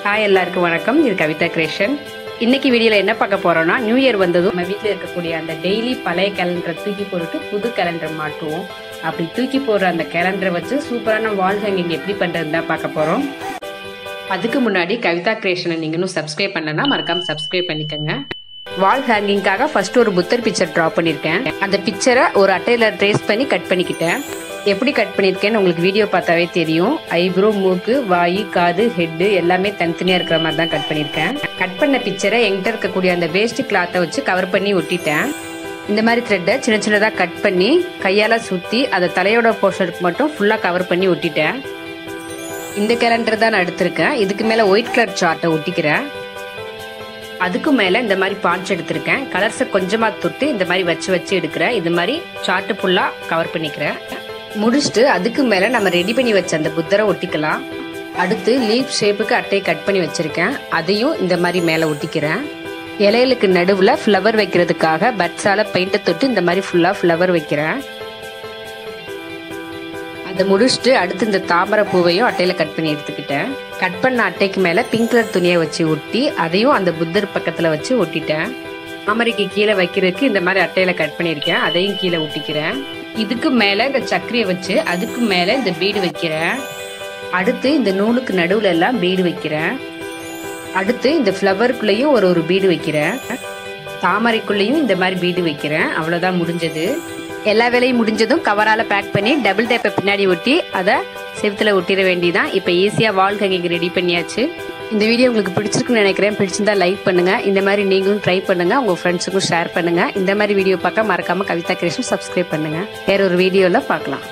hi எல்லாருக்கும் வணக்கம் இது கவிதா கிரேஷன் இன்னைக்கு வீடியோவில் என்ன பார்க்க போறோம்னா நியூ இயர் வந்ததும் நம்ம வீட்டில் இருக்கக்கூடிய அந்த டெய்லி பழைய கேலண்டரை தூக்கி போட்டுட்டு புது கேலண்டர் மாட்டுவோம் அப்படி தூக்கி போடுற அந்த கேலண்டரை வச்சு சூப்பரான வால் ஹேங்கிங் எப்படி பண்ணுறது தான் பார்க்க போகிறோம் அதுக்கு முன்னாடி கவிதா கிரியேஷனை நீங்கள் இன்னும் சப்ஸ்கிரைப் பண்ணலன்னா மறக்காம சப்ஸ்கிரைப் பண்ணிக்கோங்க வால் ஹேங்கிங்காக ஃபர்ஸ்ட் ஒரு புத்தர் பிக்சர் ட்ரா பண்ணியிருக்கேன் அந்த பிக்சரை ஒரு அட்டையில் ட்ரேஸ் பண்ணி கட் பண்ணிக்கிட்டேன் எப்படி கட் பண்ணியிருக்கேன்னு உங்களுக்கு வீடியோ பார்த்தாவே தெரியும் ஐப்ரோ மூக்கு வாய் காது ஹெட்டு எல்லாமே தனித்தனியாக இருக்கிற மாதிரி தான் கட் பண்ணியிருக்கேன் கட் பண்ண பிக்சரை என்கிட்ட இருக்கக்கூடிய அந்த வேஸ்ட் கிளாத்தை வச்சு கவர் பண்ணி ஒட்டிட்டேன் இந்த மாதிரி த்ரெட்டை சின்ன சின்னதாக கட் பண்ணி கையால் சுற்றி அதை தலையோட போர்ஷனுக்கு மட்டும் ஃபுல்லாக கவர் பண்ணி ஒட்டிட்டேன் இந்த கேலண்டர் தான் நான் எடுத்திருக்கேன் இதுக்கு மேலே ஒயிட் கலர் சார்ட்டை ஒட்டிக்கிறேன் அதுக்கு மேலே இந்த மாதிரி பான்ச் எடுத்திருக்கேன் கலர்ஸை கொஞ்சமாக தொட்டு இந்த மாதிரி வச்சு வச்சு எடுக்கிறேன் இது மாதிரி சார்ட்டு ஃபுல்லாக கவர் பண்ணிக்கிறேன் முடிச்சுட்டு அதுக்கு மேலே நம்ம ரெடி பண்ணி வச்ச அந்த புத்தரை ஒட்டிக்கலாம் அடுத்து லீஃப் ஷேப்புக்கு அட்டையை கட் பண்ணி வச்சுருக்கேன் அதையும் இந்த மாதிரி மேலே ஒட்டிக்கிறேன் இலைகளுக்கு நடுவில் ஃப்ளவர் வைக்கிறதுக்காக பட்ஸால் பெயிண்ட்டை தொட்டு இந்த மாதிரி ஃபுல்லாக ஃப்ளவர் வைக்கிறேன் அதை முடிச்சுட்டு அடுத்து இந்த தாமரை பூவையும் அட்டையில் கட் பண்ணி எடுத்துக்கிட்டேன் கட் பண்ண அட்டைக்கு மேலே பிங்க் கலர் துணியை வச்சு ஒட்டி அதையும் அந்த புத்தர் பக்கத்தில் வச்சு ஒட்டிட்டேன் தாமரைக்கு கீழே வைக்கிறதுக்கு இந்த மாதிரி அட்டையில் கட் பண்ணியிருக்கேன் அதையும் கீழே ஒட்டிக்கிறேன் இதுக்கு மேலே இந்த சக்கரையை வச்சு அதுக்கு மேலே இந்த பீடு வைக்கிறேன் அடுத்து இந்த நூலுக்கு நடுவில் எல்லாம் பீடு வைக்கிறேன் அடுத்து இந்த ஃப்ளவருக்குள்ளேயும் ஒரு ஒரு பீடு வைக்கிறேன் தாமரைக்குள்ளேயும் இந்த மாதிரி பீடு வைக்கிறேன் அவ்வளோதான் முடிஞ்சது எல்லா வேலையும் முடிஞ்சதும் கவரால் பேக் பண்ணி டபுள் டேப்பை பின்னாடி ஒட்டி அதை செவத்தில் ஒட்டிட வேண்டியதான் இப்போ ஈஸியாக வால் ஹேங்கிங் ரெடி பண்ணியாச்சு இந்த வீடியோ உங்களுக்கு பிடிச்சிருக்குன்னு நினைக்கிறேன் பிடிச்சிருந்தா லைக் பண்ணுங்க இந்த மாதிரி நீங்களும் ட்ரை பண்ணுங்க உங்க ஃப்ரெண்ட்ஸுக்கும் ஷேர் பண்ணுங்க இந்த மாதிரி வீடியோ பார்க்க மறக்காம கவிதா கிருஷ்ணன் சப்ஸ்கிரைப் பண்ணுங்க வேற ஒரு வீடியோவில் பார்க்கலாம்